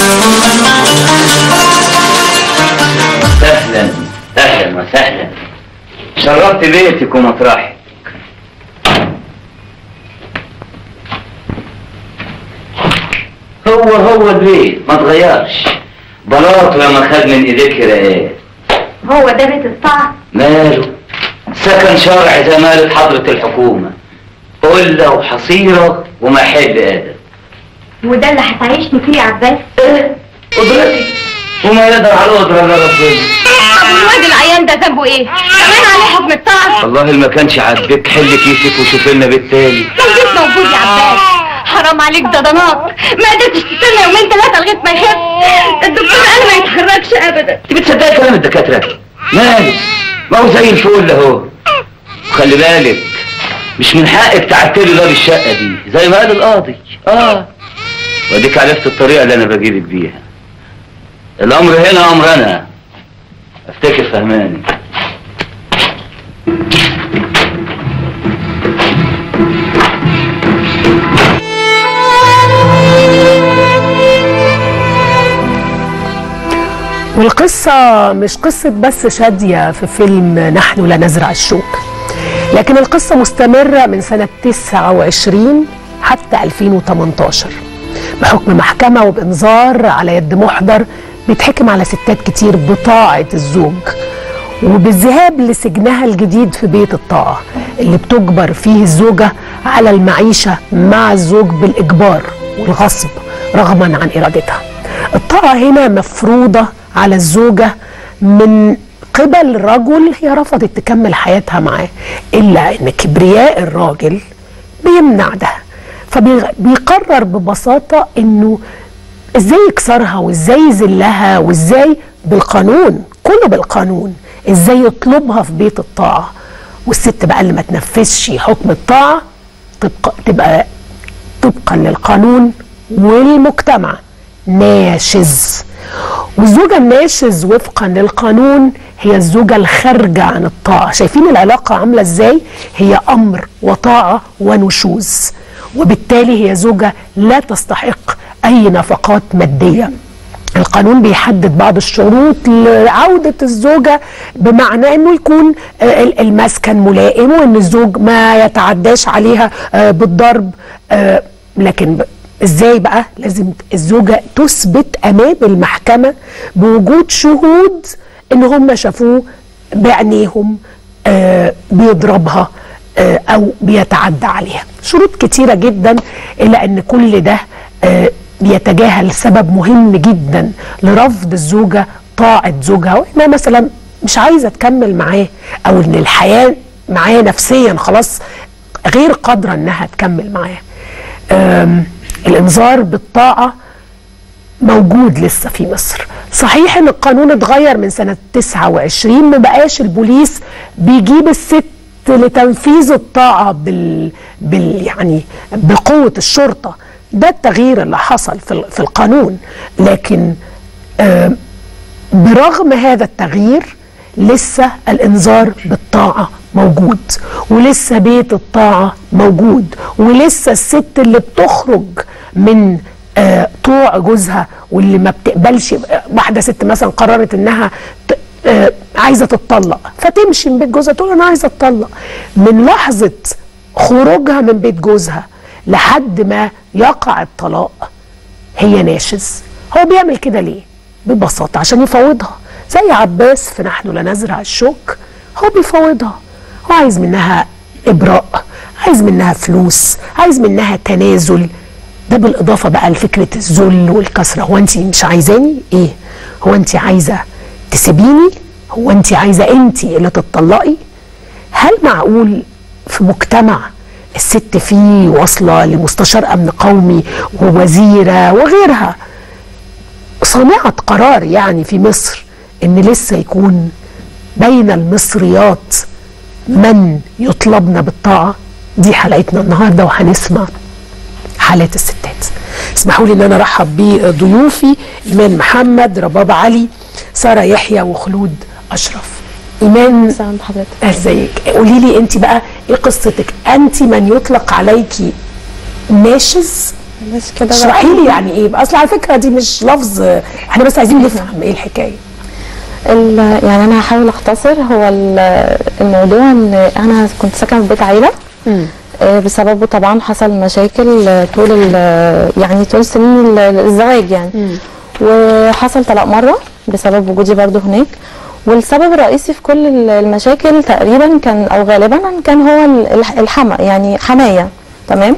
اهلا اهلا وسهلا شرفت بيتك ومطرحك هو هو البيت ما اتغيرش بلاط لما خد من ايديك رقاق هو ده بيت الطاعة ماله سكن شرعي زي ما قالت حضرة الحكومة قلة وحصيرة ومحل آدم وده اللي هتعيشني فيه يا عباس ايه قدرتي وما يقدر على قدرة الا ربنا طب والواد العيان ده ذنبه ايه؟ كمان عليه حكم الطاعة والله اللي ما كانش عاجبك حل كيسك وشوف لنا بالتالي البيت موجود يا عباس حرام عليك ده ضناك ما قدرتش تستنى يومين ثلاثة لغاية ما يخف الدكتور قال ما يتحركش ابدا انت بتصدقي كلام الدكاترة مالك ما هو زي الفل اهو خلي بالك مش من حقك تعتري باب الشقة دي زي ما قال القاضي اه واديك عرفت الطريقة اللي انا بجيبك بيها الامر هنا امرنا افتكر فهماني والقصة مش قصة بس شادية في فيلم نحن لا نزرع الشوك لكن القصة مستمرة من سنة 29 حتى 2018 بحكم محكمة وبإنذار على يد محضر بيتحكم على ستات كتير بطاعة الزوج وبالذهاب لسجنها الجديد في بيت الطاعة اللي بتجبر فيه الزوجة على المعيشة مع الزوج بالإجبار والغصب رغما عن إرادتها الطاعة هنا مفروضة على الزوجة من قبل رجل هي رفضت تكمل حياتها معاه إلا أن كبرياء الراجل بيمنع ده فبيقرر ببساطة أنه ازاي يكسرها وازاي يذلها وازاي بالقانون كله بالقانون ازاي يطلبها في بيت الطاعة والست بقى اللي ما تنفذش حكم الطاعة تبقى, تبقى طبقا للقانون والمجتمع ناشز والزوجة الناشز وفقا للقانون هي الزوجة الخارجة عن الطاعة شايفين العلاقة عاملة ازاي هي أمر وطاعة ونشوز وبالتالي هي زوجة لا تستحق أي نفقات مادية القانون بيحدد بعض الشروط لعودة الزوجة بمعنى انه يكون آه، المسكن ملائم وان الزوج ما يتعداش عليها آه، بالضرب آه، لكن ب- ازاي بقى لازم الزوجة تثبت امام المحكمة بوجود شهود ان هم شافوه بعينيهم آه، بيضربها آه، او بيتعدى عليها شروط كتيرة جدا الا ان كل ده آه، بيتجاهل سبب مهم جدا لرفض الزوجة طاعة زوجها وانها مثلا مش عايزة تكمل معاه او ان الحياة معاه نفسيا خلاص غير قادرة انها تكمل معاه آم، الانذار بالطاعة موجود لسه في مصر صحيح ان القانون اتغير من سنة 29 ما بقاش البوليس بيجيب الست لتنفيذ الطاعة بال, بال يعني بقوة الشرطة ده التغيير اللي حصل في, ال- في القانون لكن آه برغم هذا التغيير لسه الانذار بالطاعة موجود ولسه بيت الطاعة موجود ولسه الست اللي بتخرج من آه طوع جوزها واللي ما بتقبلش واحدة ست مثلا قررت انها ت- آه عايزة تتطلق فتمشي من بيت جوزها تقول انا عايزة اتطلق من لحظة خروجها من بيت جوزها لحد ما يقع الطلاق هي ناشز هو بيعمل كده ليه ببساطة عشان يفوضها زي عباس في نحن لا نزرع الشوك هو بيفوضها هو عايز منها إبراء عايز منها فلوس عايز منها تنازل ده بالإضافة بقى لفكرة الذل والكسرة هو أنت مش عايزاني إيه هو أنت عايزة تسيبيني هو أنت عايزة أنت اللي تتطلقي هل معقول في مجتمع الست فيه واصلة لمستشار أمن قومي ووزيرة وغيرها صانعة قرار يعني في مصر إن لسه يكون بين المصريات من يطلبن بالطاعة دي حلقتنا النهاردة وهنسمع حالات الستات اسمحوا لي ان انا ارحب بضيوفي ايمان محمد رباب علي ساره يحيى وخلود اشرف ايمان عند حضرتك ازيك قولي لي انت بقى ايه قصتك انت من يطلق عليكي ناشز بس كده بقى. اشرحي لي يعني ايه اصل على فكره دي مش لفظ احنا بس عايزين نفهم ايه الحكايه ال- يعني انا هحاول اختصر هو ال- الموضوع ان انا كنت ساكنه في بيت عيله آه، بسببه طبعا حصل مشاكل آه، طول ال- يعني طول سنين ال- الزواج يعني وحصل طلاق مره بسبب وجودي برضو هناك والسبب الرئيسي في كل ال- المشاكل تقريبا كان او غالبا كان هو ال- الح- الحما يعني حمايه تمام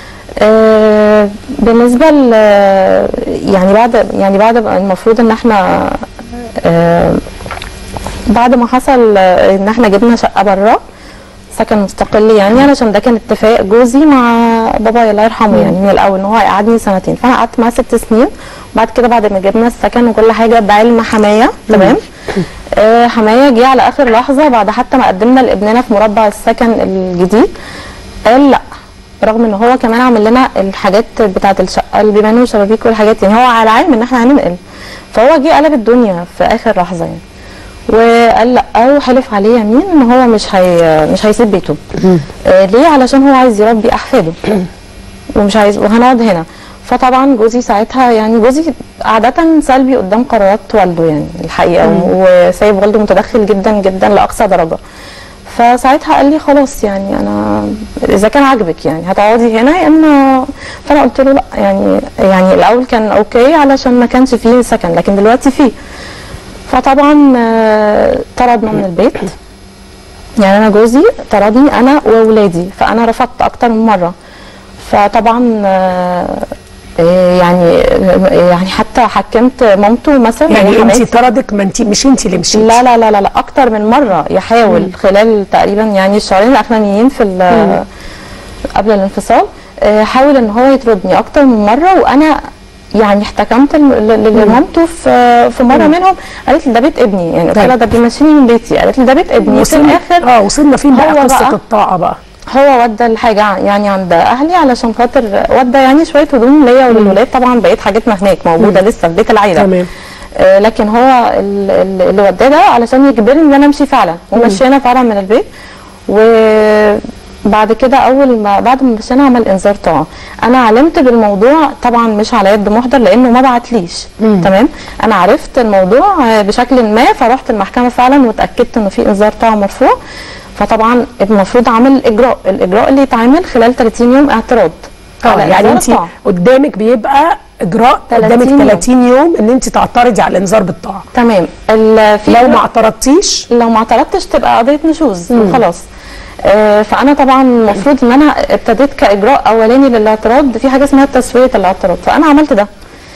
آه، بالنسبه ل يعني بعد يعني بعد بقى المفروض ان احنا آه، بعد ما حصل آه، ان احنا جبنا شقه بره سكن مستقل يعني علشان ده كان اتفاق جوزي مع بابايا الله يرحمه يعني من الاول ان هو هيقعدني سنتين فانا قعدت معاه ست سنين وبعد كده بعد ما جبنا السكن وكل حاجه بعلم حمايه تمام آه حمايه جه على اخر لحظه بعد حتى ما قدمنا لابننا في مربع السكن الجديد قال لا رغم ان هو كمان عامل لنا الحاجات بتاعه الشقه البيبان والشبابيك والحاجات يعني هو على علم ان احنا هننقل فهو جه قلب الدنيا في اخر لحظه يعني وقال لا وحلف عليه يمين ان هو مش هي مش هيسيب بيته آه ليه علشان هو عايز يربي احفاده ومش عايز وهنقعد هنا فطبعا جوزي ساعتها يعني جوزي عادة سلبي قدام قرارات والده يعني الحقيقة وسايب والده متدخل جدا جدا لأقصى درجة فساعتها قال لي خلاص يعني انا اذا كان عاجبك يعني هتقعدي هنا يا اما فانا قلت له لا يعني يعني الاول كان اوكي علشان ما كانش فيه سكن لكن دلوقتي فيه فطبعا آه، طردنا من البيت يعني انا جوزي طردني انا واولادي فانا رفضت اكتر من مره فطبعا آه، آه، يعني يعني حتى حكمت مامته مثلا يعني هي انت حماتي. طردك ما انت مش انت اللي مشيتي لا لا لا لا, لا اكتر من مره يحاول خلال تقريبا يعني الشهرين الاخرانيين في ال- قبل الانفصال آه، حاول ان هو يطردني اكتر من مره وانا يعني احتكمت الم- ل- ل- لمامته في في مره منهم قالت لي ده بيت ابني يعني قلت لها طيب. ده بيمشيني من بيتي قالت لي ده بيت ابني في وصلنا الاخر اه وصلنا فين بقى هو قصه بقى- الطاعه بقى هو ودى الحاجة ع- يعني عند أهلي علشان خاطر ودى يعني شوية هدوم ليا وللولاد طبعا بقيت حاجتنا هناك موجودة لسه في بيت العيلة تمام. آه لكن هو ال- ال- اللي وداه ده علشان يجبرني ان انا امشي فعلا ومشينا فعلا من البيت وبعد كده اول ما بعد ما مشينا عمل انذار طاعه انا علمت بالموضوع طبعا مش على يد محضر لانه ما بعتليش تمام انا عرفت الموضوع آه، بشكل ما فرحت المحكمه فعلا واتاكدت انه في انذار طاعه مرفوع فطبعا المفروض عمل اجراء الاجراء اللي يتعمل خلال 30 يوم اعتراض اه على يعني إنذار انت الطاعة. قدامك بيبقى اجراء 30 قدامك يوم. 30 يوم ان انت تعترضي على الانذار بالطاعه تمام ال- في لو إجراء- ما اعترضتيش لو ما اعترضتش تبقى قضيه نشوز وخلاص آه، فانا طبعا المفروض ان انا ابتديت كاجراء اولاني للاعتراض في حاجه اسمها تسويه الاعتراض فانا عملت ده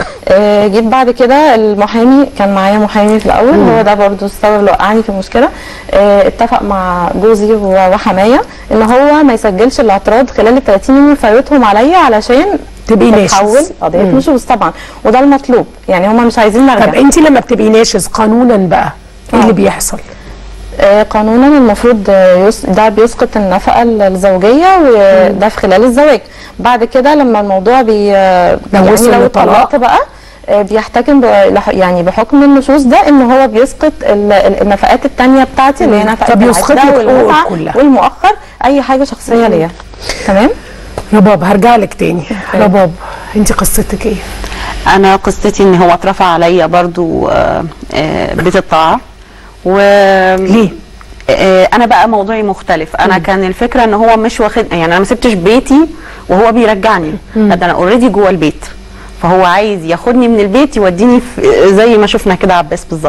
آه، جيت بعد كده المحامي كان معايا محامي في الاول هو ده برضو السبب اللي وقعني في المشكله آه، اتفق مع جوزي و- وحمايه ان هو ما يسجلش الاعتراض خلال ال 30 يوم يفوتهم عليا علشان تبقي ناشز. تتحول قضيه نشوز طبعا وده المطلوب يعني هم مش عايزين نرجع طب انت لما بتبقي ناشز قانونا بقى ايه اللي آه. بيحصل؟ آه، قانونا المفروض آه، يس- ده بيسقط النفقه الزوجيه وده في خلال الزواج بعد كده لما الموضوع بي آه، يعني وصل لو لطلاق. اتطلقت بقى آه، بيحتكم ب- لح- يعني بحكم النشوز ده ان هو بيسقط ال- ال- النفقات التانية بتاعتي اللي هي نفقه فبيسقط العدة لك حقوقك والمتعة كلها. والمؤخر اي حاجه شخصيه ليا تمام رباب هرجع لك تاني رباب انت قصتك ايه؟ انا قصتي ان هو اترفع عليا برضو آه، آه، بيت الطاعه و ليه؟ آه، انا بقى موضوعي مختلف انا كان الفكره ان هو مش واخد يعني انا ما سبتش بيتي وهو بيرجعني لا ده انا اوريدي جوه البيت فهو عايز ياخدني من البيت يوديني في زي ما شفنا كده عباس بالظبط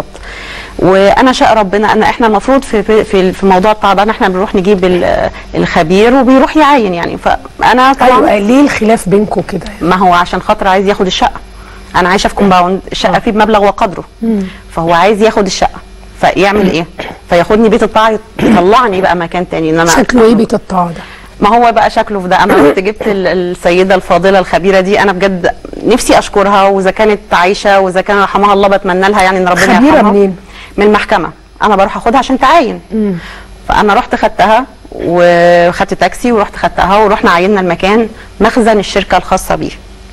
وانا شاء ربنا ان احنا المفروض في في في موضوع الطاعه ده احنا بنروح نجيب ال- الخبير وبيروح يعاين يعني فانا طبعا ايوه ليه الخلاف بينكم كده؟ ما هو عشان خاطر عايز ياخد الشقه انا عايشه في كومباوند الشقه فيه بمبلغ وقدره فهو عايز ياخد الشقه فيعمل ايه فياخدني بيت الطاعه يطلعني بقى مكان تاني ان انا شكله ايه بيت الطاعه ده؟ ما هو بقى شكله في ده انا رحت جبت ال- السيده الفاضله الخبيره دي انا بجد نفسي اشكرها واذا كانت عايشه واذا كان رحمها الله بتمنى لها يعني ان ربنا خبيرة يرحمها منين؟ من المحكمه انا بروح اخدها عشان تعاين فانا رحت خدتها وخدت تاكسي ورحت خدتها ورحنا عيننا المكان مخزن الشركه الخاصه بيه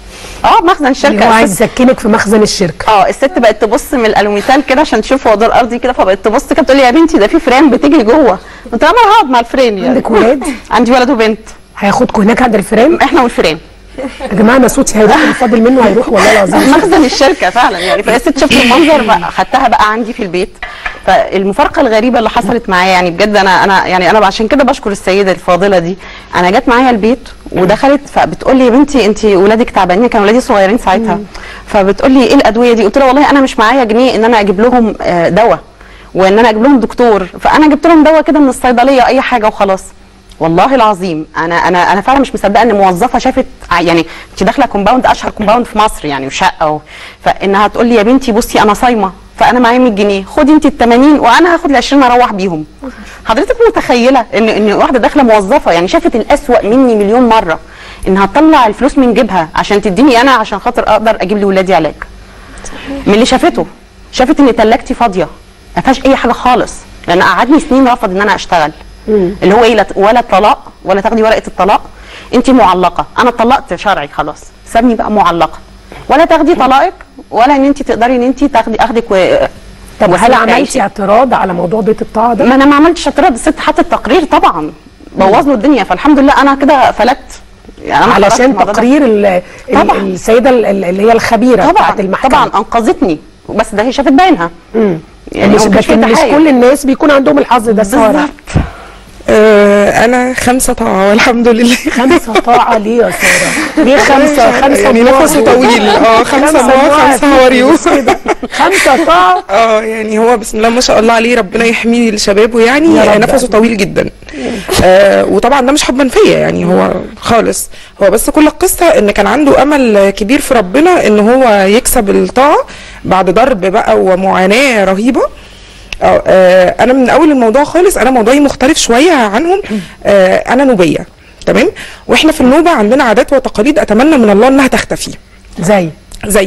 اه مخزن اللي هو الشركه عايز أساس يسكنك في مخزن الشركه اه الست بقت تبص من الالوميتال كده عشان تشوف هو دور ارضي كده فبقت تبص كده تقول لي يا بنتي ده في فران بتجري جوه قلت لها ما انا هقعد مع الفران يعني عندك ولاد؟ عندي ولد وبنت هياخدكم هناك عند الفريم؟ احنا والفران يا جماعه انا صوتي هيروح اللي فاضل منه هيروح والله العظيم مخزن الشركه فعلا يعني فقست شفت المنظر بقى خدتها بقى عندي في البيت فالمفارقه الغريبه اللي حصلت معايا يعني بجد انا انا يعني انا عشان كده بشكر السيده الفاضله دي انا جت معايا البيت ودخلت فبتقول لي يا بنتي انت ولادك تعبانين كانوا ولادي صغيرين ساعتها فبتقول لي ايه الادويه دي قلت لها والله انا مش معايا جنيه ان انا اجيب لهم آه، دواء وان انا اجيب لهم دكتور فانا جبت لهم دواء كده من الصيدليه اي حاجه وخلاص والله العظيم انا انا انا فعلا مش مصدقه ان موظفه شافت ع- يعني انت داخله كومباوند اشهر كومباوند في مصر يعني وشقه و... فانها تقول لي يا بنتي بصي انا صايمه فانا معايا 100 جنيه خدي انت ال 80 وانا هاخد ال 20 اروح بيهم حضرتك متخيله ان ان واحده داخله موظفه يعني شافت الاسوأ مني مليون مره انها تطلع الفلوس من جيبها عشان تديني انا عشان خاطر اقدر اجيب لاولادي علاج من اللي شافته شافت ان تلاجتي فاضيه ما فيهاش اي حاجه خالص لان قعدني سنين رفض ان انا اشتغل اللي هو ايه لا- ولا طلاق ولا تاخدي ورقه الطلاق انت معلقه انا اتطلقت شرعي خلاص سابني بقى معلقه ولا تاخدي طلاقك ولا ان انت تقدري ان انت تاخدي اخدك و طب هل وسيلة عملتي عيشك. اعتراض على موضوع بيت الطاعه ده؟ ما انا ما عملتش اعتراض الست حطت تقرير طبعا بوظ له الدنيا فالحمد لله انا كده فلت يعني أنا خرجت من علشان الموضوع ده. تقرير ال- ال- طبعا. السيده ال- ال- اللي هي الخبيره طبعا بتاعت المحكمه طبعا انقذتني بس ده هي شافت بعينها يعني مش هو كانش فيه لكن مش تحايل. كل الناس بيكون عندهم الحظ ده ساره بالظبط آه انا خمسه طاعه والحمد لله خمسه طاعه ليه يا ساره؟ ليه خمسه خمسه يعني الله؟ نفسه طويل اه خمسه الله خمسه هوريو خمسه طاعه اه يعني هو بسم الله ما شاء الله عليه ربنا يحميه لشبابه يعني يا رب. نفسه طويل جدا آه وطبعا ده مش حبا فيا يعني هو خالص هو بس كل القصه ان كان عنده امل كبير في ربنا ان هو يكسب الطاعه بعد ضرب بقى ومعاناه رهيبه آه، آه انا من اول الموضوع خالص انا موضوعي مختلف شويه عنهم آه انا نوبيه تمام واحنا في النوبه عندنا عادات وتقاليد اتمنى من الله انها تختفي زي زي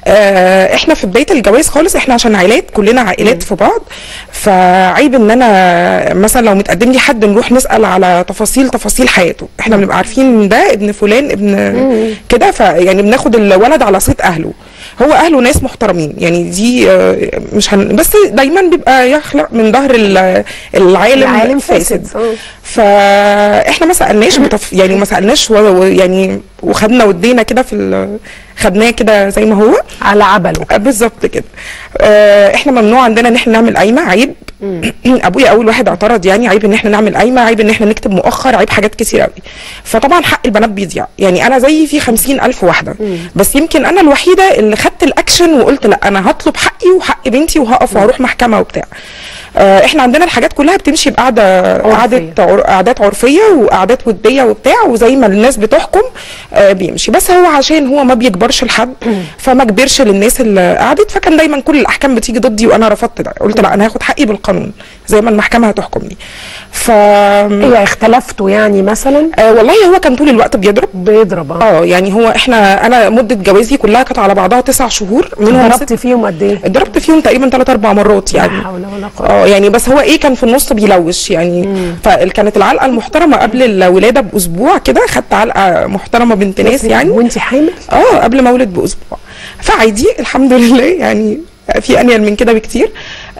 آه احنا في بدايه الجواز خالص احنا عشان عائلات كلنا عائلات في بعض فعيب ان انا مثلا لو متقدم لي حد نروح نسال على تفاصيل تفاصيل حياته احنا بنبقى عارفين ان ده ابن فلان ابن كده فيعني بناخد الولد على صيت اهله هو اهله ناس محترمين يعني دي آه، مش هن بس دايما بيبقى يخلق من ظهر ال- العالم, العالم فاسد فاسد. آه. فاحنا ما سالناش بتف... يعني ما سالناش و... و... يعني وخدنا ودينا كده في ال... خدناه كده زي ما هو على عبله آه، بالظبط كده آه، احنا ممنوع عندنا ان احنا نعمل قايمه عيب ابويا اول واحد اعترض يعني عيب ان احنا نعمل قايمه عيب ان احنا نكتب مؤخر عيب حاجات كتير قوي فطبعا حق البنات بيضيع يعني انا زي في خمسين الف واحده بس يمكن انا الوحيده اللي خدت الاكشن وقلت لا انا هطلب حقي وحق بنتي وهقف وهروح محكمه وبتاع آه، احنا عندنا الحاجات كلها بتمشي بقعده قعده عر- قعدات عرفيه وقعدات وديه وبتاع وزي ما الناس بتحكم آه، بيمشي بس هو عشان هو ما بيكبرش لحد فما كبرش للناس اللي قعدت فكان دايما كل الاحكام بتيجي ضدي وانا رفضت ده قلت لا انا هاخد حقي بالقانون زي ما المحكمه هتحكمني ف ايه اختلفتوا يعني مثلا آه والله هو كان طول الوقت بيضرب بيضرب اه اه يعني هو احنا انا مده جوازي كلها كانت على بعضها تسع شهور منهم ضربت ست فيهم قد ايه؟ ضربت فيهم تقريبا ثلاث اربع مرات لا يعني حول ولا قوه اه يعني بس هو ايه كان في النص بيلوش يعني فكانت العلقه المحترمه قبل الولاده باسبوع كده خدت علقه محترمه بنت ناس يعني وانت حامل؟ اه قبل ما اولد باسبوع فعادي الحمد لله يعني في انيل من كده بكتير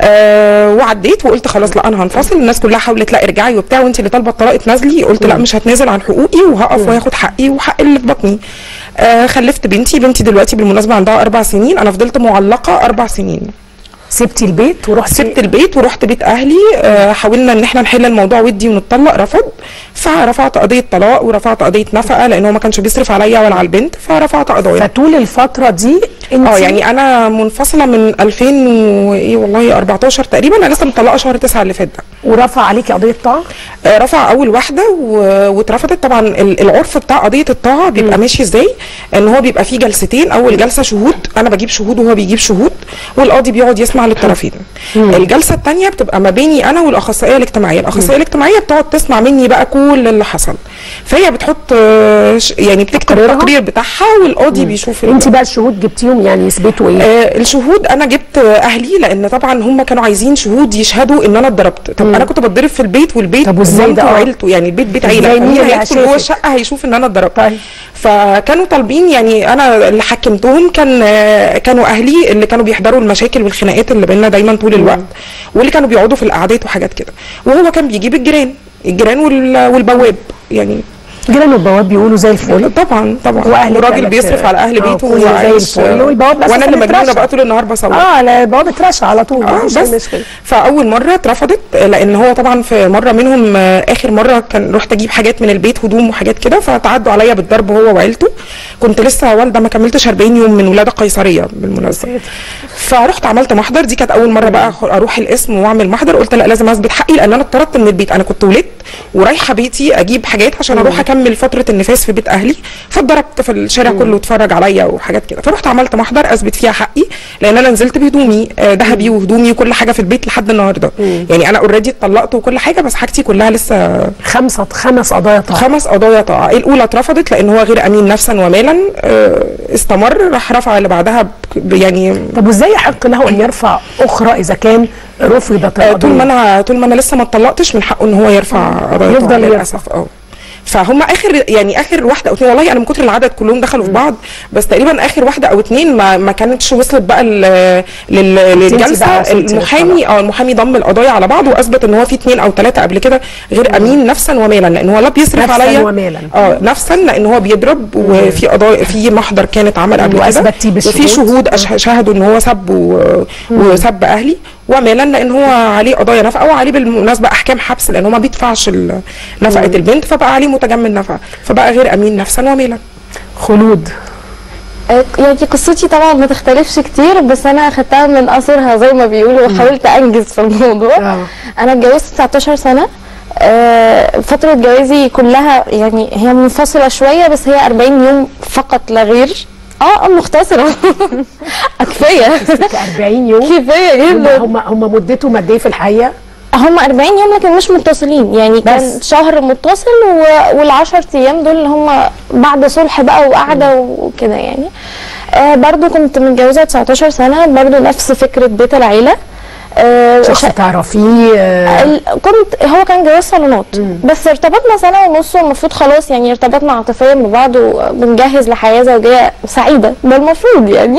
آه وعديت وقلت خلاص لا انا هنفصل الناس كلها حاولت لا ارجعي وبتاع وانت اللي طالبه الطلاق اتنازلي قلت لا مش هتنازل عن حقوقي وهقف وهاخد حقي وحق اللي في بطني آه خلفت بنتي بنتي دلوقتي بالمناسبه عندها اربع سنين انا فضلت معلقه اربع سنين سبتي البيت ورحتي سبت البيت ورحت بيت اهلي آه، حاولنا ان احنا نحل الموضوع ودي ونتطلق رفض فرفعت قضيه طلاق ورفعت قضيه نفقه لان هو ما كانش بيصرف عليا ولا على البنت فرفعت قضايا فطول الفتره دي انت اه يعني انا منفصله من 2000 وايه والله 14 تقريبا انا لسه مطلقه شهر 9 اللي فات ده ورفع عليكي قضيه طاعه آه، رفع اول واحده و- واترفضت طبعا ال- العرف بتاع قضيه الطاعه بيبقى ماشي ازاي ان هو بيبقى فيه جلستين اول جلسه شهود انا بجيب شهود وهو بيجيب شهود والقاضي بيقعد يسمع للطرفين الجلسه الثانيه بتبقى ما بيني انا والاخصائيه الاجتماعيه الاخصائيه الاجتماعيه بتقعد تسمع مني بقى كل اللي حصل فهي بتحط آه، ش- يعني بتكتب تقريرها؟ التقرير بتاعها والقاضي بيشوف ال- انت بقى الشهود جبتيهم يعني يثبتوا ايه؟ آه الشهود انا جبت آه، اهلي لان طبعا هم كانوا عايزين شهود يشهدوا ان انا اتضربت طب انا كنت بتضرب في البيت والبيت طب وازاي مامته ده؟ آه. وعيلته يعني البيت بيت عيله ازاي؟ مين فمين اللي هيدخل جوه شافك؟ الشقه هيشوف ان انا اتضربت طيب. فكانوا طالبين يعني انا اللي حكمتهم كان آه، كانوا اهلي اللي كانوا بيحضروا المشاكل والخناقات اللي بينا دايما طول الوقت واللي كانوا بيقعدوا في القعدات وحاجات كده وهو كان بيجيب الجيران الجيران وال- والبواب يعني جيران والبواب بيقولوا زي الفل طبعا طبعا وأهلك وراجل قالك- بيصرف على اهل آه، بيته كله زي وعايش الفل والبواب بس وانا اللي كانت مجنونه رشا. بقى طول النهار بصور اه لا البواب اترشى على طول اه مفيش أي بس مشكله فاول مره اترفضت لان هو طبعا في مره منهم آه، اخر مره كان رحت اجيب حاجات من البيت هدوم وحاجات كده فتعدوا عليا بالضرب هو وعيلته كنت لسه والده ما كملتش 40 يوم من ولاده قيصريه بالمناسبه فرحت عملت محضر دي كانت اول مره بقى أخ- اروح القسم واعمل محضر قلت لا لازم اثبت حقي لان انا اتطردت من البيت انا كنت ولدت ورايحه بيتي اجيب حاجات عشان اروح اكمل فتره النفاس في بيت اهلي فاتضربت في الشارع كله اتفرج عليا وحاجات كده فرحت عملت محضر اثبت فيها حقي لان انا نزلت بهدومي آه، ذهبي وهدومي وكل حاجه في البيت لحد النهارده يعني انا اوريدي اتطلقت وكل حاجه بس حاجتي كلها لسه خمسه خمس قضايا طبعا خمس قضايا طاعة الاولى اترفضت لان هو غير امين نفسا ومالا آه، استمر راح رفع اللي بعدها ب- يعني طب وازاي يحق له ان يرفع اخرى اذا كان رفضت آه، طول ما القضيه انا طول ما انا لسه ما اتطلقتش من حقه ان هو يرفع قضايا يفضل طاعة يرفع. للاسف اه فهم اخر يعني اخر واحده او اتنين والله انا من كتر العدد كلهم دخلوا في بعض بس تقريبا اخر واحده او اتنين ما ما كانتش وصلت بقى لل- لل- للجلسه بقى وصلتي المحامي اه المحامي ضم القضايا على بعض واثبت ان هو في اتنين او ثلاثه قبل كده غير امين نفسا ومالا لان هو لا بيصرف نفساً عليا ومالا. اه نفسا لان هو بيضرب وفي قضايا في محضر كان اتعمل قبل كده وأثبتيه بالشهود. وفي شهود أش- شهدوا ان هو سب و- وسب اهلي ومالا لان هو عليه قضايا نفقه وعليه بالمناسبه احكام حبس لان هو ما بيدفعش ال- نفقه البنت فبقى عليه متجمد نفقه فبقى غير امين نفسا ومالا خلود آه، يعني قصتي طبعا ما تختلفش كتير بس انا اخدتها من قصرها زي ما بيقولوا وحاولت انجز في الموضوع آه. انا اتجوزت 19 سنه آه، فترة جوازي كلها يعني هي منفصلة شوية بس هي 40 يوم فقط لا غير اه آه، مختصرة كفاية 40 يوم كفاية هم جدا هم هم مدتهم قد ايه في الحقيقه؟ هم 40 يوم لكن مش متصلين يعني كان بس. شهر متصل و... وال10 ايام دول اللي هم بعد صلح بقى وقعده وكده يعني آه برضو كنت متجوزه 19 سنه برضو نفس فكره بيت العيله آه شخص شا- تعرفيه آه، ال- كنت هو كان جواز صالونات بس ارتبطنا سنه ونص والمفروض خلاص يعني ارتبطنا عاطفيا ببعض وبنجهز لحياه زوجيه سعيده ده المفروض يعني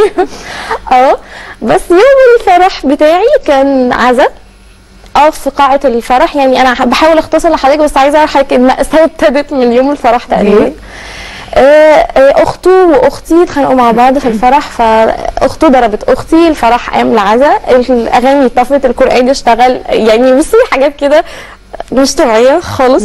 اه بس يوم الفرح بتاعي كان عزا اه في قاعة الفرح يعني انا بحاول اختصر لحضرتك بس عايزه اعرف حضرتك المأساة ابتدت من يوم الفرح تقريبا ليه؟ آه، آه، اخته واختي اتخانقوا مع بعض في الفرح فاخته ضربت اختي الفرح قام العزا الاغاني طفت القران اشتغل يعني بصي حاجات كده مش طبيعيه خالص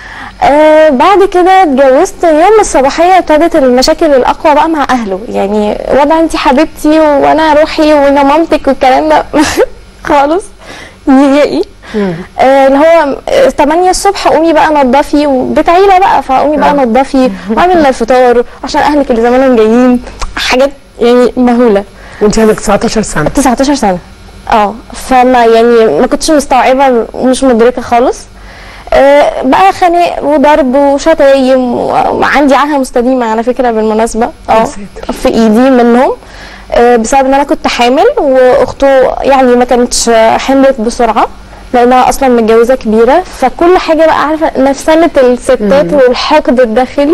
آه بعد كده اتجوزت يوم الصباحيه ابتدت المشاكل الاقوى بقى مع اهله يعني وضع انت حبيبتي وانا روحي وانا مامتك والكلام ده خالص نهائي آه، اللي هو آه، 8 الصبح قومي بقى نضفي وبيت عيله بقى فقومي بقى نضفي واعمل لنا الفطار عشان اهلك اللي زمانهم جايين حاجات يعني مهوله وانت عندك 19 سنه 19 سنه اه فما يعني ما كنتش مستوعبه ومش مدركه خالص آه، بقى خناق وضرب وشتايم وعندي عاهه مستديمه على فكره بالمناسبه اه ساتر. في ايدي منهم آه، بسبب ان انا كنت حامل واخته يعني ما كانتش آه، حملت بسرعه لانها اصلا متجوزه كبيره فكل حاجه بقى عارفه نفسنه الستات والحقد الداخلي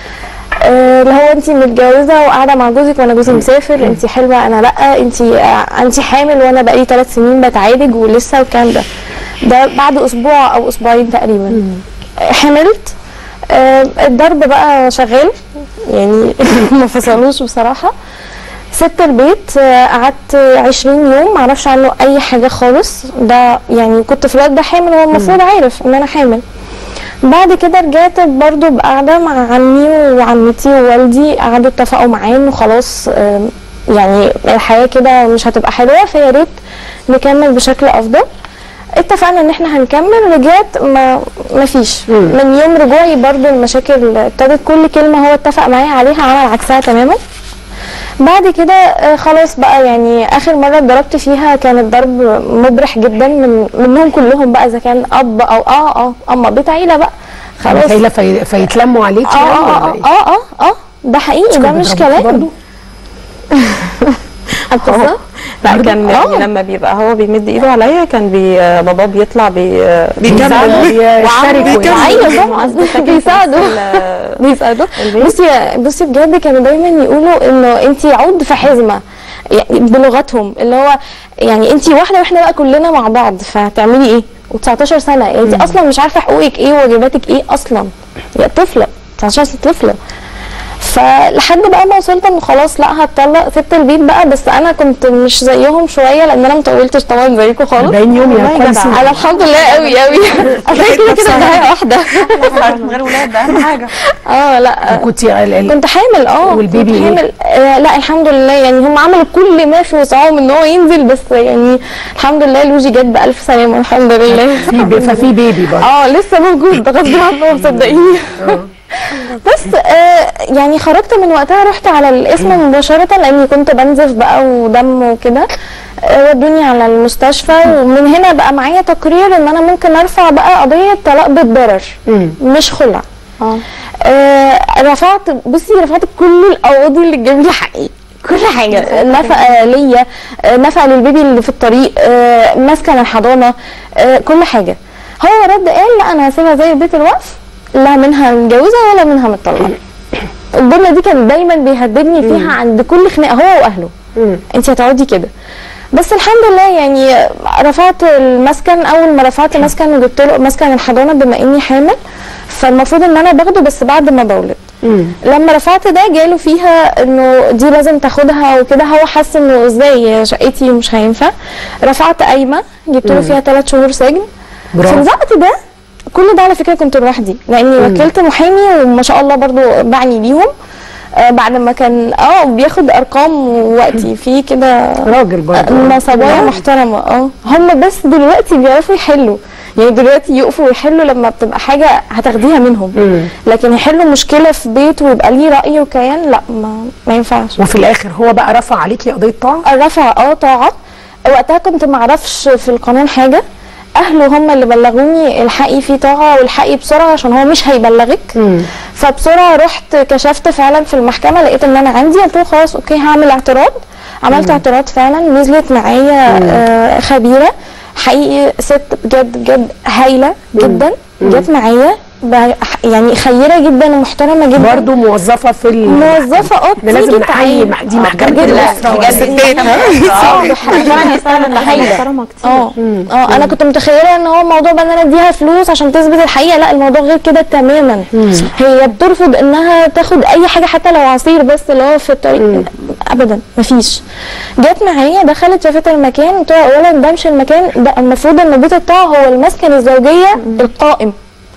آه، اللي هو انت متجوزه وقاعده مع جوزك وانا جوزي مسافر انت حلوه انا لا انت انت حامل وانا بقالي ثلاث سنين بتعالج ولسه والكلام ده ده بعد اسبوع او اسبوعين تقريبا آه، حملت آه، الضرب بقى شغال يعني ما فصلوش بصراحه سبت البيت آه، قعدت 20 يوم معرفش عنه اي حاجه خالص ده يعني كنت في الوقت ده حامل هو المفروض عارف ان انا حامل بعد كده رجعت برضو بقعدة مع عمي وعمتي ووالدي قعدوا اتفقوا معايا انه خلاص آم، يعني الحياة كده مش هتبقى حلوة فيا ريت نكمل بشكل افضل اتفقنا ان احنا هنكمل رجعت ما ما فيش من يوم رجوعي برضو المشاكل ابتدت كل كلمة هو اتفق معايا عليها عمل عكسها تماما بعد كده آه، خلاص بقى يعني اخر مره اتضربت فيها كان الضرب مبرح جدا من منهم كلهم بقى اذا كان اب او اه اه اما بيت عيله بقى خلاص متخيله في... فيتلموا عليك اه يعني اه ولا ايه؟ اه اه اه ده حقيقي ده مش بيضربوكي كلام برضو؟ القصه لا كان آه. يعني لما بيبقى هو بيمد ايده عليا كان بي بابا بيطلع بي بيكمل بيشترك بيكمل. ايوه طبعا بيساعدوا بيساعدوا بصي بصي بجد كانوا دايما يقولوا انه انت عود في حزمه يعني بلغتهم اللي هو يعني انت واحده واحنا بقى كلنا مع بعض فهتعملي ايه و19 سنه يعني انت اصلا مش عارفه حقوقك ايه وواجباتك ايه اصلا يا طفله 19 طفله فلحد بقى ما وصلت انه خلاص لا هتطلق سبت البيت بقى بس انا كنت مش زيهم شويه لان انا مطولتش طبعا زيكم خالص 40 يوم يا والله كويس جدع. انا الحمد لله قوي قوي اصل كده كده نهايه واحده من غير ولاد ده اهم حاجه اه لا كنت ال- ال- كنت حامل اه والبيبي كنت إيه؟ حامل آه لا الحمد لله يعني هم عملوا كل ما في وسعهم ان هو ينزل بس يعني الحمد لله لوجي جت بألف سلامه الحمد لله في بي- ففي بيبي برضه اه لسه موجود ده غصب عنه مصدقيني بس آه يعني خرجت من وقتها رحت على الاسم مباشرة لاني كنت بنزف بقى ودم وكده آه، ودوني على المستشفى ومن هنا بقى معايا تقرير ان انا ممكن ارفع بقى قضية طلاق بالضرر مش خلع آه رفعت بصي رفعت كل القواضي اللي تجيب لي حقي كل حاجه نفقه ليا آه، نفقه للبيبي اللي في الطريق آه، مسكن الحضانه آه، كل حاجه هو رد قال لا انا هسيبها زي بيت الوقف لا منها متجوزه ولا منها مطلقه الجمله دي كان دايما بيهددني فيها عند كل خناقه هو واهله انت هتقعدي كده بس الحمد لله يعني رفعت المسكن اول ما رفعت مسكن وجبت له مسكن الحضانه بما اني حامل فالمفروض ان انا باخده بس بعد ما بولد لما رفعت ده جاله فيها انه دي لازم تاخدها وكده هو حس انه ازاي شقتي مش هينفع رفعت قايمه جبت له فيها ثلاث شهور سجن برافو. في الوقت ده كل ده على فكره كنت لوحدي لاني وكلت محامي وما شاء الله برضو بعني بيهم آه بعد ما كان اه بياخد ارقام وقتي في كده راجل برضه نصبايا محترمه اه هم بس دلوقتي بيعرفوا يحلوا يعني دلوقتي يقفوا ويحلوا لما بتبقى حاجه هتاخديها منهم لكن يحلوا مشكله في بيت ويبقى ليه راي وكيان لا ما, ما ينفعش وفي الاخر هو بقى رفع عليكي قضيه طاعه رفع اه طاعه وقتها كنت معرفش في القانون حاجه اهله هم اللي بلغوني الحقي في طاعه والحقي بسرعه عشان هو مش هيبلغك فبسرعه رحت كشفت فعلا في المحكمه لقيت ان انا عندي قلت له خلاص اوكي هعمل اعتراض عملت اعتراض فعلا نزلت معايا آه خبيره حقيقي ست بجد بجد هايله جدا جت معايا ب- يعني خيره جدا ومحترمه جدا برضه موظفه في ال... موظفه اه ده لازم تيجي نحيي تعين. مح- دي محكمه بجد. الاسره بجد ستات ها اه ده حقيقي فعلا هايله محترمه كتير اه اه انا كنت متخيله ان هو موضوع بقى ان انا اديها فلوس عشان تثبت الحقيقه لا الموضوع غير كده تماما هي بترفض انها تاخد اي حاجه حتى لو عصير بس اللي هو في الطريق ابدا مفيش جت معايا دخلت شافت المكان قلت لها اولا ده مش المكان ده المفروض ان بيت الطاعه هو المسكن الزوجيه القائم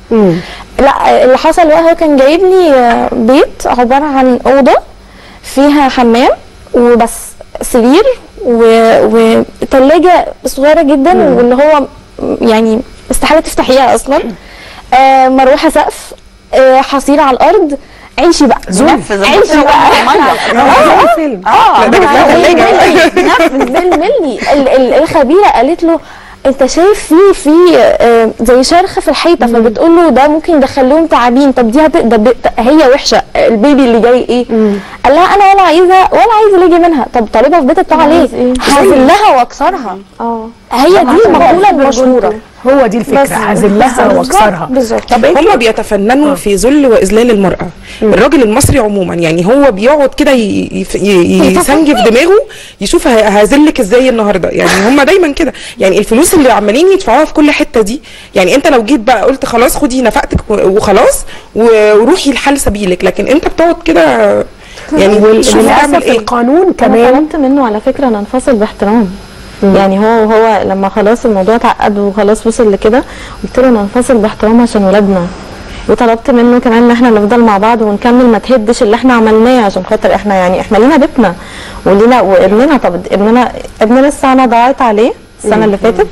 لا اللي حصل بقى هو كان جايب لي آه، بيت عباره عن اوضه فيها حمام وبس سرير و- وثلاجه صغيره جدا واللي هو يعني استحاله تفتحيها اصلا آه مروحه سقف آه حصير على الارض عيشي بقى نفذ عيشي بقى زي الفيلم اه ده جاب لها ثلاجة. نفذ بالملي ال- ال- الخبيره قالت له انت شايف في في آه، زي شرخ في الحيطه فبتقول له ده ممكن يدخل لهم تعابين طب دي هت... ده ب... هي وحشه البيبي اللي جاي ايه قال لها انا ولا عايزه ولا عايزه اللي يجي منها طب طالبها في بيت الطاعه ليه هذلها واكسرها اه هي دي المقوله المشهوره هو دي الفكره بس. هذلها بالظبط، واكسرها بالظبط. طب انت هم بيتفننوا في ذل واذلال المراه الراجل المصري عموما يعني هو بيقعد كده ي- يف- ي- يسنجف دماغه يشوف ه- هذلك ازاي النهارده يعني هم دايما كده يعني الفلوس اللي عمالين يدفعوها في كل حته دي يعني انت لو جيت بقى قلت خلاص خدي نفقتك و- وخلاص و- وروحي لحل سبيلك لكن انت بتقعد كده يعني وال- شوف تعمل وللاسف ايه القانون انا كمان طلبت منه على فكره ان انفصل باحترام يعني هو هو لما خلاص الموضوع اتعقد وخلاص وصل لكده قلت له ننفصل باحترام عشان ولادنا وطلبت منه كمان ان احنا نفضل مع بعض ونكمل ما تهدش اللي احنا عملناه عشان خاطر احنا يعني احنا لينا بيتنا ولينا وابننا طب ابننا ابننا السنه ضاعت عليه السنه اللي فاتت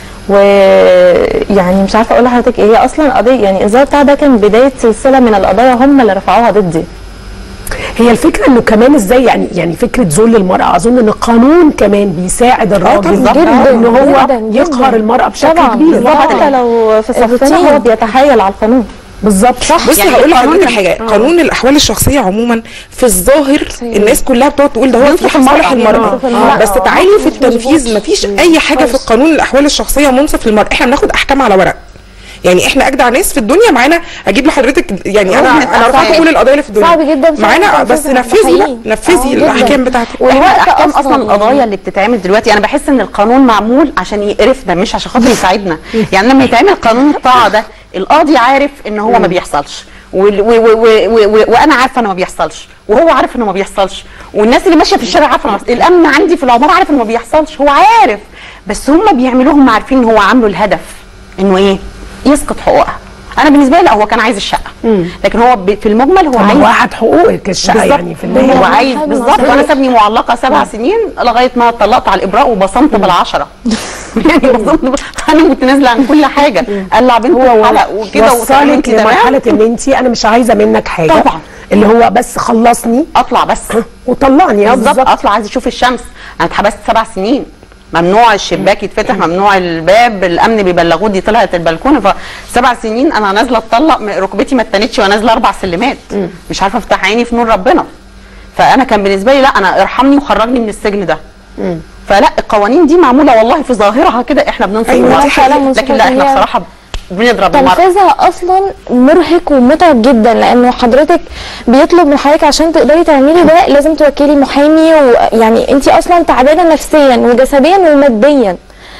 ويعني مش عارفه اقول لحضرتك ايه هي اصلا قضيه يعني الانذار بتاع ده كان بدايه سلسله من القضايا هم اللي رفعوها ضدي هي الفكره انه كمان ازاي يعني يعني فكره ذل المراه اظن ان القانون كمان بيساعد الراجل جدا ان هو جدا جدا. يقهر المراه بشكل طبعا كبير بالظبط. حتى لو في صفنا هو بيتحايل على القانون بالظبط صح بصي يعني هقول القانون لحضرتك كان- حاجه قانون الاحوال الشخصيه عموما في الظاهر الناس كلها بتقعد تقول ده هو في صالح المراه بينصف المرأة. بس تعالي في التنفيذ مفيش اي حاجه في قانون الاحوال الشخصيه منصف للمراه احنا بناخد احكام على ورق يعني احنا اجدع ناس في الدنيا معانا اجيب لحضرتك يعني انا انا رفعت كل القضايا اللي في الدنيا صعب جدا فعلا معانا بس تنفيذها. نفذي بقى حقيقي. نفذي آه، جداً. الاحكام بتاعتك احنا والوقت الاحكام أصلاً اصلا القضايا يعني. اللي بتتعمل دلوقتي انا بحس ان القانون معمول عشان يقرفنا مش عشان خاطر يساعدنا يعني لما يتعمل قانون الطاعه ده القاضي عارف ان هو ما بيحصلش وال- و- و- و- و- و- وانا عارفه انه ما بيحصلش وهو عارف انه ما بيحصلش والناس اللي ماشيه في الشارع عارفه إنه ما بيحصلش. الامن عندي في العماره عارف انه ما بيحصلش هو عارف بس هم بيعملوه هم عارفين ان هو عامله الهدف انه ايه يسقط حقوقها انا بالنسبه لي لا هو كان عايز الشقه لكن هو ب- في المجمل هو طب عايز هو احد حقوقك الشقه بالظبط. يعني في هو النهايه عايز حاجة بالظبط مصرية. وانا سابني معلقه سبع سنين لغايه ما اتطلقت على الابراء وبصمت بالعشره يعني بصمت بال- انا كنت نازله عن كل حاجه قلع بنت الحلق وكده وصلت وتعاملت تمام لمرحله ان انت انا مش عايزه منك حاجه طبعا. اللي هو بس خلصني اطلع بس وطلعني اه بالظبط بالظبط اطلع عايز اشوف الشمس انا اتحبست سبع سنين ممنوع الشباك يتفتح ممنوع الباب الامن بيبلغوا دي طلعت البلكونه فسبع سنين انا نازله اتطلق م- ركبتي ما اتنتش وانا نازله اربع سلمات مش عارفه افتح عيني في نور ربنا فانا كان بالنسبه لي لا انا ارحمني وخرجني من السجن ده فلا القوانين دي معموله والله في ظاهرها كده احنا بننصف أيوة، بعض. دي حقيقة. لكن لا احنا هي- بصراحه بنضرب المرأة تنفيذها اصلا مرهق ومتعب جدا لانه حضرتك بيطلب من حضرتك عشان تقدري تعملي ده لازم توكلي محامي ويعني انت اصلا تعبانه نفسيا وجسديا وماديا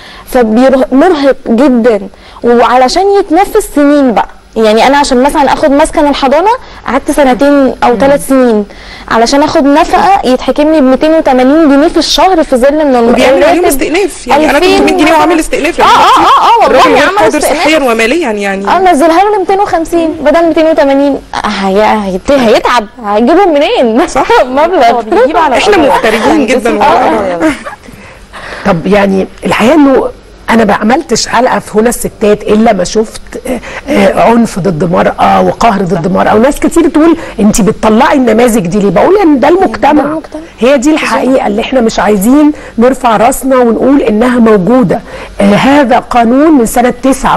فمرهق جدا وعلشان يتنفس سنين بقى يعني انا عشان مثلا اخد مسكن الحضانه قعدت سنتين او ثلاث سنين علشان اخد نفقه يتحكم لي ب 280 جنيه في الشهر في ظل ان وبيعمل عليهم الراتب استئناف يعني انا 2000 300 جنيه وعامل استئناف اه اه اه اه الراجل والله غير عمل قادر استئناف صحيا وماليا يعني اه نزلها له ل 250 بدل 280 هي... هيت- هيتعب هيجيبهم منين؟ صح. مبلغ بيجيب على احنا القضايا. مغتربين جدا والله طب يعني الحقيقه انه انا ما عملتش حلقه في هنا الستات الا ما شفت آه، آه، عنف ضد المراه وقهر ضد المراه وناس كتير تقول انت بتطلعي النماذج دي ليه بقول ان ده المجتمع المجتمع. هي دي الحقيقه اللي احنا مش عايزين نرفع راسنا ونقول انها موجوده آه، هذا قانون من سنه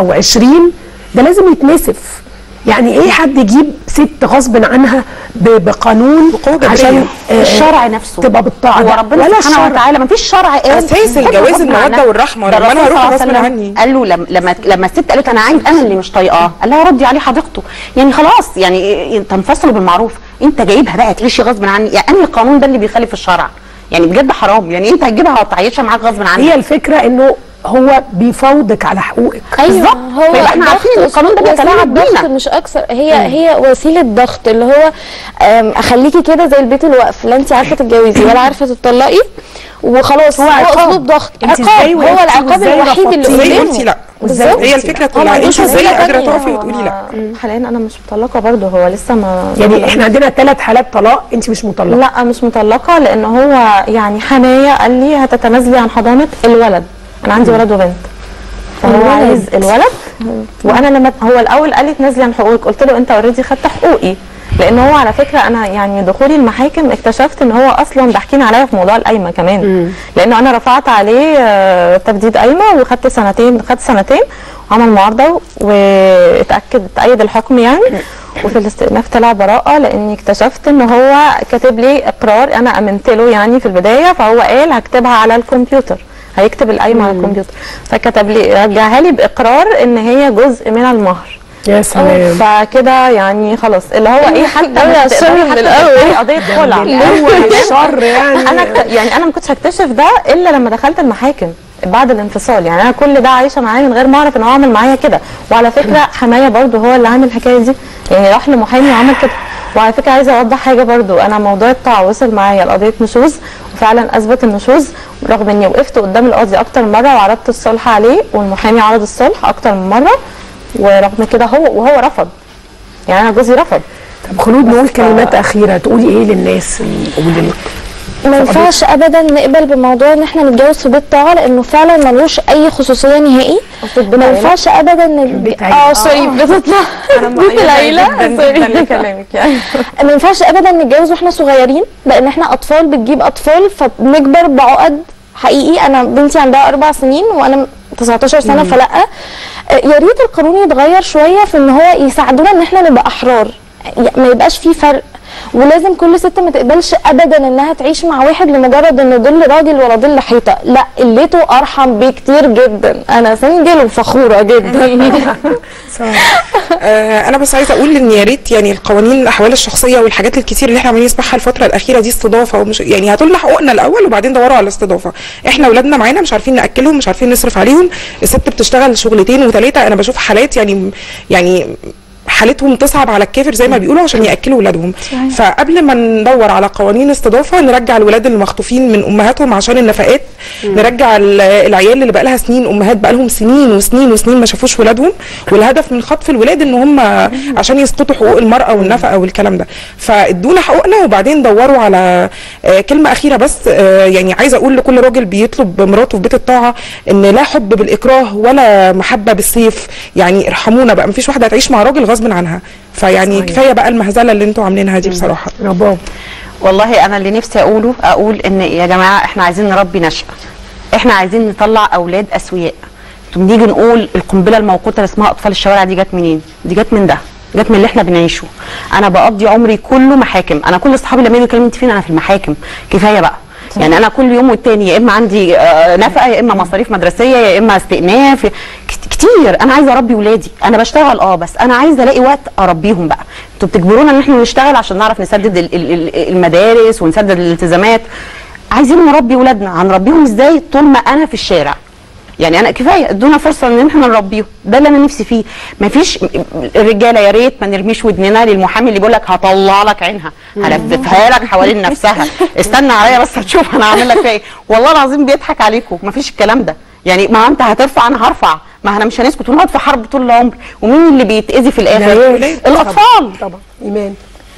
29 ده لازم يتنسف يعني ايه حد يجيب ست غصب عنها ب- بقانون بقوة جبرية. عشان آه، الشرع نفسه تبقى بالطاعه هو لا، ربنا ولا سبحانه الشرع. وتعالى ما فيش شرع قال أساس خد الجواز غصب المودة عنك. والرحمة، ده لما أنا الرسول هروح صلى الله غصب عليه وسلم عني. قال له لما لما لما الست قالت انا عايز انا اللي مش طايقاه قال لها ردي عليه حديقته يعني خلاص يعني إيه- تنفصلوا بالمعروف انت جايبها بقى تعيشي غصب عني يعني انهي القانون ده اللي بيخالف الشرع يعني بجد حرام يعني انت هتجيبها وتعيشها معاك غصب عنك هي الفكره انه هو بيفاوضك على حقوقك بالظبط. هو فيبقى احنا عارفين ان ضغط- القانون ده بيتلاعب وسيلة ضغط بينا مش اكثر هي هي وسيله ضغط اللي هو أم، اخليكي كده زي البيت الوقف لا انت عارفه تتجوزي ولا عارفه تتطلقي وخلاص هو, عقاب. اسلوب ضغط انت عقاب ازاي هو وقفتي العقاب وازاي الوحيد اللي رفضتي؟ زي قدامه قلتي لا بالظبط. هي الفكره هو كلها ما انت عندوش ازاي وسيلة قادره تانية. تقفي وتقولي لا حاليا انا مش مطلقه برضه هو لسه ما يعني احنا عندنا ثلاث حالات طلاق انت مش مطلقه لا مش مطلقه لان هو يعني حمايه قال لي هتتنازلي عن حضانه الولد انا عندي ولد وبنت فهو الولد. عايز الولد وانا لما هو الاول قال لي تنازلي عن حقوقك قلت له انت اوريدي خدت حقوقي لان هو على فكره انا يعني دخولي المحاكم اكتشفت ان هو اصلا ضاحكين عليا في موضوع القايمه كمان لانه انا رفعت عليه آه، تبديد قايمه وخدت سنتين خدت سنتين وعمل معارضه واتاكد اتايد الحكم يعني وفي الاستئناف طلع براءه لاني اكتشفت ان هو كاتب لي اقرار انا امنت له يعني في البدايه فهو قال هكتبها على الكمبيوتر هيكتب القايمه على الكمبيوتر فكتب لي رجعها لي باقرار ان هي جزء من المهر يا سلام فكده يعني خلاص اللي هو ايه حتى ده ما الشر تقدري من حتى الأول. تفتحي قضيه خلع اول شر يعني انا اكت- يعني انا ما كنتش هكتشف ده الا لما دخلت المحاكم بعد الانفصال يعني انا كل ده عايشه معاه من غير ما اعرف ان هو عمل معايا كده وعلى فكره حمايه برضو هو اللي عامل الحكايه دي يعني راح لمحامي وعمل كده وعلى فكره عايزه اوضح حاجه برضو انا موضوع الطاعه وصل معايا لقضيه نشوز وفعلا اثبت النشوز رغم اني وقفت قدام القاضي اكتر من مره وعرضت الصلح عليه والمحامي عرض الصلح اكتر من مره ورغم كده هو وهو رفض يعني انا جوزي رفض طب خلود نقول كلمات اخيره تقولي ايه للناس ولل... ما ينفعش ابدا نقبل بموضوع ان احنا نتجوز في بيت طاعه لانه فعلا ملوش اي خصوصيه نهائي ما ينفعش ابدا ن- بيت عيلة. اه سوري بتطلع بيت العيله سوري لكلامك يعني ما ينفعش ابدا نتجوز واحنا صغيرين لان احنا اطفال بتجيب اطفال فبنكبر بعقد حقيقي انا بنتي عندها اربع سنين وانا 19 سنه فلا آه، يا ريت القانون يتغير شويه في ان هو يساعدونا ان احنا نبقى احرار ي- ما يبقاش فيه فرق ولازم كل ست ما تقبلش ابدا انها تعيش مع واحد لمجرد انه ظل راجل ولا ظل حيطه لا قلته ارحم بكتير جدا انا سنجل وفخوره جدا آه انا بس عايزه اقول ان يا ريت يعني القوانين الاحوال الشخصيه والحاجات الكتير اللي احنا عمالين نسمعها الفتره الاخيره دي استضافه ومش يعني هاتوا لنا حقوقنا الاول وبعدين دوروا على الاستضافه احنا اولادنا معانا مش عارفين ناكلهم مش عارفين نصرف عليهم الست بتشتغل شغلتين وثلاثه انا بشوف حالات يعني يعني حالتهم تصعب على الكافر زي ما بيقولوا عشان ياكلوا ولادهم فقبل ما ندور على قوانين استضافه نرجع الولاد المخطوفين من امهاتهم عشان النفقات نرجع ال- العيال اللي بقى لها سنين امهات بقى لهم سنين وسنين وسنين ما شافوش ولادهم والهدف من خطف الولاد ان هم عشان يسقطوا حقوق المراه والنفقه والكلام ده فادونا حقوقنا وبعدين دوروا على آه، كلمه اخيره بس آه، يعني عايزه اقول لكل راجل بيطلب مراته في بيت الطاعه ان لا حب بالاكراه ولا محبه بالسيف يعني ارحمونا بقى مفيش واحده هتعيش مع راجل غصب عنها فيعني صحيح. كفايه بقى المهزله اللي انتوا عاملينها دي بصراحه رباب والله انا اللي نفسي اقوله اقول ان يا جماعه احنا عايزين نربي نشأة احنا عايزين نطلع اولاد اسوياء انتوا بنيجي نقول القنبله الموقوته اللي اسمها اطفال الشوارع دي جت منين دي جت من ده جت من اللي احنا بنعيشه انا بقضي عمري كله محاكم انا كل اصحابي لما يجوا يكلموا انت فين انا في المحاكم كفايه بقى يعني انا كل يوم والتاني يا اما عندي آه، نفقه يا اما مصاريف مدرسيه يا اما استئناف كت- كتير انا عايزه اربي ولادي انا بشتغل اه بس انا عايزه الاقي وقت اربيهم بقى انتوا بتجبرونا ان احنا نشتغل عشان نعرف نسدد ال- ال- ال- المدارس ونسدد الالتزامات عايزين نربي ولادنا هنربيهم ازاي طول ما انا في الشارع يعني انا كفايه ادونا فرصه ان احنا نربيهم ده اللي انا نفسي فيه مفيش الرجاله يا ريت ما نرميش ودننا للمحامي اللي بيقول لك هطلع لك عينها هلففها لك حوالين نفسها استنى عليا بس هتشوف انا هعمل لك فيها ايه والله العظيم بيضحك عليكم مفيش الكلام ده يعني ما انت هترفع انا هرفع ما احنا مش هنسكت ونقعد في حرب طول العمر ومين اللي بيتاذي في الاخر العيال. الاطفال طبعا ايمان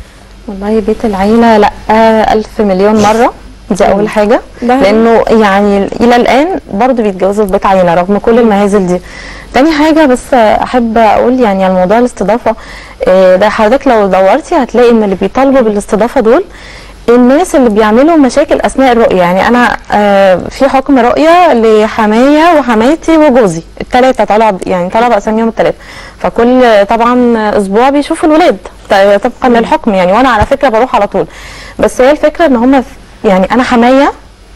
والله بيت العيلة لا ألف مليون مرة دي أول حاجة لأنه يعني إلى الآن برضو بيتجوزوا في بيت عيلة رغم كل المهازل دي تاني حاجة بس أحب أقول يعني على موضوع الاستضافة إيه، ده حضرتك لو دورتي هتلاقي إن اللي بيطالبوا بالاستضافة دول الناس اللي بيعملوا مشاكل اثناء الرؤيه يعني انا آه في حكم رؤيه لحمايه وحماتي وجوزي الثلاثه طلع ب- يعني طلع باساميهم الثلاثه فكل طبعا اسبوع بيشوفوا الولاد ط- طبقا للحكم يعني وانا على فكره بروح على طول بس هي الفكره ان هم يعني انا حمايه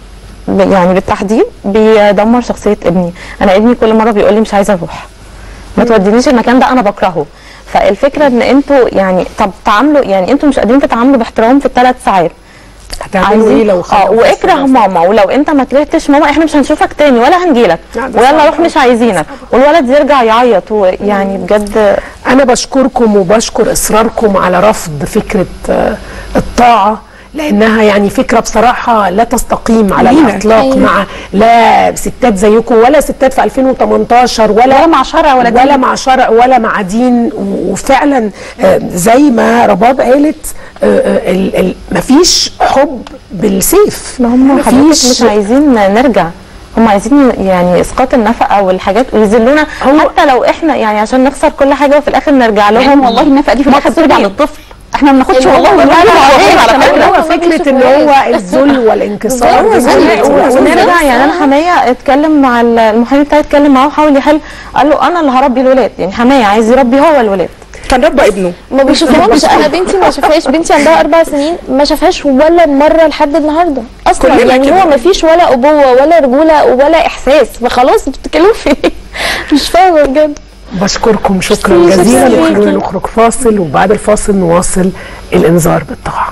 ب- يعني بالتحديد بيدمر شخصيه ابني انا ابني كل مره بيقول لي مش عايزه اروح ما تودينيش المكان ده انا بكرهه فالفكره ان انتوا يعني طب تعاملوا يعني انتوا مش قادرين تتعاملوا باحترام في الثلاث ساعات هتعملوا ايه لو اه خلوا واكره ماما ولو انت ما كرهتش ماما احنا مش هنشوفك تاني ولا هنجيلك لا، ده ويلا صعب روح مش عايزينك والولد يرجع يعيط ويعني بجد انا بشكركم وبشكر اصراركم على رفض فكره آه، الطاعه لانها يعني فكره بصراحه لا تستقيم على أيوة. الاطلاق أيوة. مع لا ستات زيكم ولا ستات في 2018 ولا ولا مع شرع ولا دين. ولا مع شرع ولا مع دين و- وفعلا آه، زي ما رباب قالت آه، آه، ال- ال- مفيش حب بالسيف ما هم حضرتك مفيش مش عايزين نرجع هم عايزين يعني اسقاط النفقه والحاجات ويذلونا حتى لو احنا يعني عشان نخسر كل حاجه وفي الاخر نرجع لهم لهم والله النفقه دي في الاخر بترجع مقصودين. للطفل احنا ما بناخدش اللي والله هو ونرجع بقى للطفل على كمان فكره هو هو فكره ان بيشوفوا هو إيه؟ الذل والانكسار بالظبط. بالذل ون- والذل. ونرجع يعني انا حمايه اتكلم مع ال- المحامي بتاعي اتكلم معاه وحاول يحل قال له انا اللي هربي الولاد يعني حمايه عايز يربي هو الولاد كان ربى ابنه ما بيشوفهمش انا بنتي ما شافهاش بنتي عندها اربع سنين ما شافهاش ولا مره لحد النهارده اصلا كلنا يعني كده. هو ما فيش ولا ابوه ولا رجوله ولا احساس فخلاص بتتكلموا في ايه مش فاهمه بجد بشكركم شكرا ميرسي، جزيلا ميرسي. وخلونا نخرج فاصل وبعد الفاصل نواصل الانذار بالطاعه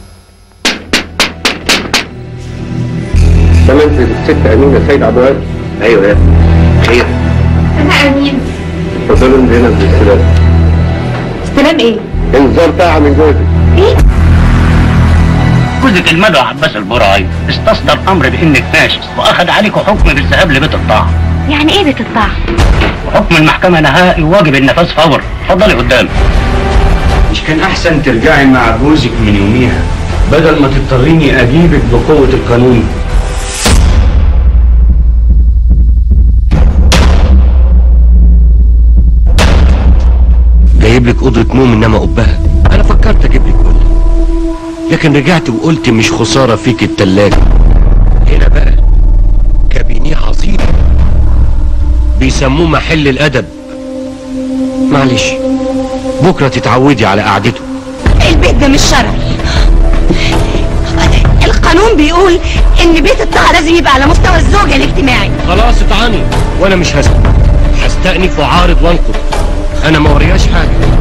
تمام الست امينه سيد عبد الوهاب ايوه يا خير انا امين اتفضلوا هنا بالاستلام استلام ايه؟ انذار طاعه من جوزك جوزك المدعو عباس البرعي استصدر امر بانك ناشز واخذ عليكم حكم بالذهاب لبيت الطاعه يعني ايه بتطلع؟ حكم المحكمه نهائي واجب النفاذ فور اتفضلي قدام مش كان احسن ترجعي مع جوزك من يوميها بدل ما تضطريني اجيبك بقوه القانون جايب لك اوضه نوم انما قبها انا فكرت اجيب لك اوضه لكن رجعت وقلت مش خساره فيك التلاجه هنا بقى كابينيه عظيم بيسموه محل الادب معلش بكره تتعودي على قعدته البيت ده مش شرعي القانون بيقول ان بيت الطاعه لازم يبقى على مستوى الزوج الاجتماعي خلاص اطعني وانا مش هسكت هستأنف وعارض وانقض انا ما ورياش حاجه